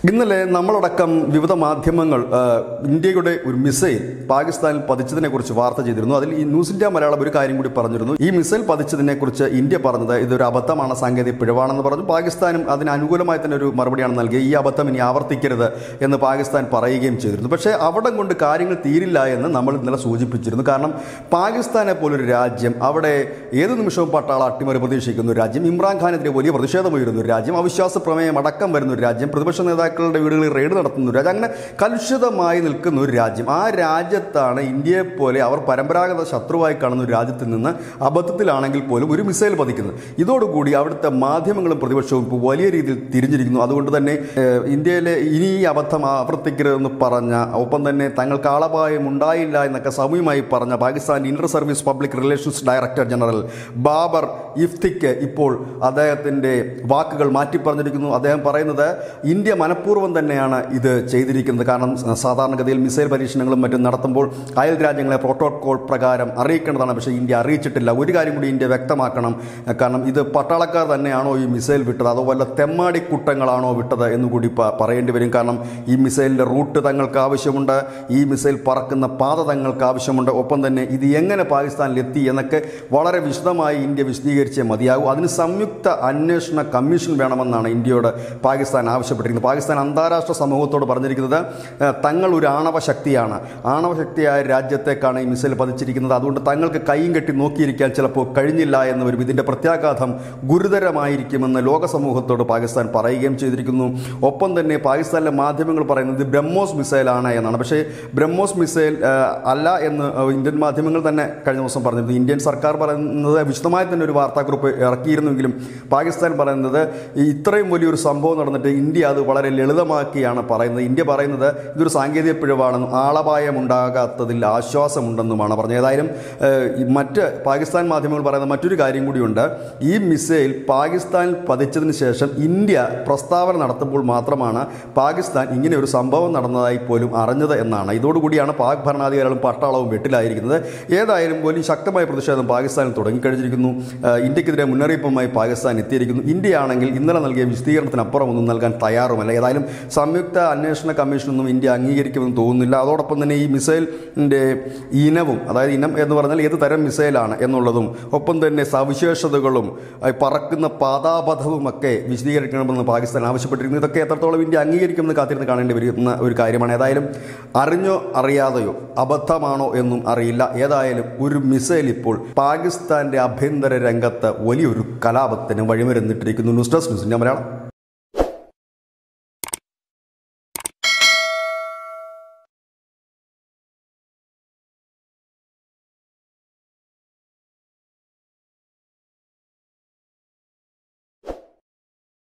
ഇന്നലെ നമ്മളടക്കം വിവിധ മാധ്യമങ്ങൾ ആ, ഇന്ത്യയുടെ ഒരു മിസൈൽ പാകിസ്ഥാനിൽ പതിച്ചതിനെ കുറിച്ച് വാർത്ത ചെയ്തിരുന്നു അതിൽ ഈ ന്യൂസ് ഇന്ത്യ മലയാളം ഒരു കാര്യം കൂടി പറഞ്ഞിരുന്നു ഈ മിസൈൽ പതിച്ചതിനെ കുറിച്ച് ഇന്ത്യ പറഞ്ഞത് ഇതൊരു അബദ്ധമാണ് സാങ്കേതിക പിഴവാണെന്ന് പറഞ്ഞു പാകിസ്ഥാനും അതിന് അനുകൂലമായി തന്നെ ഒരു മറുപടിയാണ് നൽകിയത് ഈ അബദ്ധം ഇനി ആവർത്തിക്കരുത് എന്ന് പാകിസ്ഥാൻ പറയുകയും ചെയ്തിരുന്നു പക്ഷേ അവിടെ കൊണ്ട് കാര്യങ്ങൾ തീരില്ല എന്ന് നമ്മൾ ഇന്നലെ സൂചിപ്പിച്ചിരുന്നു കാരണം പാകിസ്ഥാനെ പോലൊരു രാജ്യം അവിടെ ഏത് നിമിഷവും പട്ടാള അട്ടിമറി പ്രതീക്ഷിക്കുന്ന ഒരു രാജ്യം ഇമ്രാൻഖാനെതിരെ വലിയ പ്രതിഷേധമുയരുന്ന ഒരു രാജ്യം അവിശ്വാസ പ്രമേയം അടക്കം വരുന്ന ഒരു രാജ്യം പ്രതിപക്ഷ നേതാക്കളുടെ വീടുകളിൽ റെയ്ഡ് നടത്തുന്ന ഒരു രാജ്യം അങ്ങനെ കലുഷിതമായി നിൽക്കുന്ന ഒരു രാജ്യം ആ രാജ്യത്താണ് ഇന്ത്യയെ പോലെ അവർ പരമ്പരാഗത ശത്രുവായി കാണുന്ന ഒരു രാജ്യത്തിൽ നിന്ന് അബദ്ധത്തിലാണെങ്കിൽ പോലും ഒരു മിസൈൽ പതിക്കുന്നത് ഇതോടുകൂടി അവിടുത്തെ മാധ്യമങ്ങളും പ്രതിപക്ഷവും ഇപ്പോൾ വലിയ രീതിയിൽ തിരിഞ്ഞിരിക്കുന്നു അതുകൊണ്ട് തന്നെ ഏഹ്, ഇന്ത്യയിലെ ഇനി ഈ അബദ്ധം ആവർത്തിക്കരുതെന്ന് പറഞ്ഞ ഒപ്പം തന്നെ തങ്ങൾക്ക് ആളപായം ഉണ്ടായില്ല എന്നൊക്കെ സൗമ്യമായി പറഞ്ഞ Pakistan inter service public relations director general Babar ഇഫ്തിക്ക് ഇപ്പോൾ അദ്ദേഹത്തിൻ്റെ വാക്കുകൾ മാറ്റി പറഞ്ഞിരിക്കുന്നു അദ്ദേഹം പറയുന്നത് ഇന്ത്യ മനഃപൂർവ്വം തന്നെയാണ് ഇത് ചെയ്തിരിക്കുന്നത് കാരണം സാധാരണഗതിയിൽ മിസൈൽ പരീക്ഷണങ്ങളും മറ്റും നടത്തുമ്പോൾ അയൽ രാജ്യങ്ങളെ പ്രോട്ടോകോൾ പ്രകാരം അറിയിക്കേണ്ടതാണ് പക്ഷേ ഇന്ത്യ അറിയിച്ചിട്ടില്ല ഒരു കാര്യം കൂടി ഇന്ത്യ വ്യക്തമാക്കണം കാരണം ഇത് പട്ടാളക്കാർ തന്നെയാണോ ഈ മിസൈൽ വിട്ടത് അതോ വല്ല തെമ്മാടി കുട്ടങ്ങളാണോ വിട്ടത് എന്നുകൂടി പ- പറയേണ്ടി വരും കാരണം ഈ മിസൈലിൻ്റെ റൂട്ട് തങ്ങൾക്ക് ആവശ്യമുണ്ട് ഈ മിസൈൽ പറക്കുന്ന പാത തങ്ങൾക്ക് ആവശ്യമുണ്ട് ഒപ്പം തന്നെ ഇത് എങ്ങനെ പാകിസ്ഥാനിൽ എത്തി എന്നൊക്കെ വളരെ വിശദമായി ഇന്ത്യ വിശദീകരിച്ചേ മതിയാകൂ അതിന് സംയുക്ത അന്വേഷണ കമ്മീഷൻ വേണമെന്നാണ് ഇന്ത്യയോട് പാകിസ്ഥാൻ ആവശ്യപ്പെട്ടിരിക്കുന്നത് പാകിസ്ഥാൻ അന്താരാഷ്ട്ര സമൂഹത്തോട് പറഞ്ഞിരിക്കുന്നത് ഏഹ്, തങ്ങൾ ഒരു ആണവ ശക്തിയാണ് ആണവ ശക്തിയായ രാജ്യത്തേക്കാണ് ഈ മിസൈൽ പതിച്ചിരിക്കുന്നത് അതുകൊണ്ട് തങ്ങൾക്ക് കൈയും കെട്ടി നോക്കിയിരിക്കാൻ ചിലപ്പോൾ കഴിഞ്ഞില്ല എന്ന് വരും ഇതിൻ്റെ പ്രത്യാഘാതം ഗുരുതരമായിരിക്കുമെന്ന് ലോക സമൂഹത്തോട് പാകിസ്ഥാൻ പറയുകയും ചെയ്തിരിക്കുന്നു ഒപ്പം തന്നെ പാകിസ്ഥാനിലെ മാധ്യമങ്ങൾ പറയുന്നത് ഇത് ബ്രഹ്മോസ് മിസൈലാണ് എന്നാണ് പക്ഷേ ബ്രഹ്മോസ് മിസൈൽ ഏഹ്, അല്ല എന്ന് ഏഹ്, ഇന്ത്യൻ മാധ്യമങ്ങൾ തന്നെ കഴിഞ്ഞ ദിവസം പറഞ്ഞിരുന്നു ഇന്ത്യൻ സർക്കാർ പറയുന്നത് വിശദമായി തന്നെ ഒരു വാർത്താക്കുറിപ്പ് ഇറക്കിയിരുന്നെങ്കിലും പാകിസ്ഥാൻ പറയുന്നത് ഈ ഇത്രയും വലിയൊരു സംഭവം നടന്നിട്ട് ഇന്ത്യ അത് വളരെ ലളിതമാക്കിയാണ് പറയുന്നത് ഇന്ത്യ പറയുന്നത് ഇതൊരു സാങ്കേതിക പിഴവാണെന്നും ആളപായം ഉണ്ടാകാത്തതിൽ ആശ്വാസമുണ്ടെന്നുമാണ് പറഞ്ഞത് ഏതായാലും ഏഹ്, ഈ മറ്റ് പാകിസ്ഥാൻ മാധ്യമങ്ങൾ പറയുന്ന മറ്റൊരു കാര്യം കൂടിയുണ്ട് ഈ മിസൈൽ പാകിസ്ഥാനിൽ പതിച്ചതിന് ശേഷം ഇന്ത്യ പ്രസ്താവന നടത്തുമ്പോൾ മാത്രമാണ് പാകിസ്ഥാൻ ഇങ്ങനെ ഒരു സംഭവം നടന്നതായി പോലും അറിഞ്ഞത് എന്നാണ് ഇതോടുകൂടിയാണ് പാക് ഭരണാധികാരികളും പട്ടാളവും വെട്ടിലായിരിക്കുന്നത് ഏതായാലും വലിയ ശക്തമായ പ്രതിഷേധം പാകിസ്ഥാനിൽ തുടങ്ങിക്കഴിഞ്ഞിരിക്കുന്നു ഏഹ്, ഇന്ത്യക്കെതിരെ മുന്നറിയിപ്പുമായി പാകിസ്ഥാൻ എത്തിയിരിക്കുന്നു ഇന്ത്യയാണെങ്കിൽ ഇന്നലെ നൽകിയ വിശദീകരണത്തിനപ്പുറം ഒന്നും നൽകാൻ തയ്യാറുമല്ല ഏതായാലും സംയുക്ത അന്വേഷണ കമ്മീഷനൊന്നും ഇന്ത്യ അംഗീകരിക്കുമെന്ന് തോന്നുന്നില്ല അതോടൊപ്പം തന്നെ ഈ മിസൈലിൻ്റെ ഇനവും അതായത് ഇനം എന്ന് പറഞ്ഞാൽ ഏത് തരം മിസൈലാണ് എന്നുള്ളതും ഒപ്പം തന്നെ സവിശേഷതകളും അഹ് പറക്കുന്ന പാതാപഥവും ഒക്കെ വിശദീകരിക്കണമെന്ന് പാകിസ്ഥാൻ ആവശ്യപ്പെട്ടിരിക്കുന്നു ഇതൊക്കെ എത്രത്തോളം ഇന്ത്യ അംഗീകരിക്കുമെന്ന് കാത്തിരുന്ന് കാണേണ്ടി വരുന്ന ഒരു കാര്യമാണ് ഏതായാലും അറിഞ്ഞോ അറിയാതെയോ അബദ്ധമാണോ എന്നും അറിയില്ല ഏതായാലും ഒരു മിസൈൽ ഇപ്പോൾ പാകിസ്ഥാന്റെ ആഭ്യന്തര രംഗത്ത് വലിയൊരു കലാപത്തിന് വഴിമരുന്നിട്ടിരിക്കുന്നു ന്യൂസ് ഡെസ്ക് ന്യൂസിന്റെ മലയാളം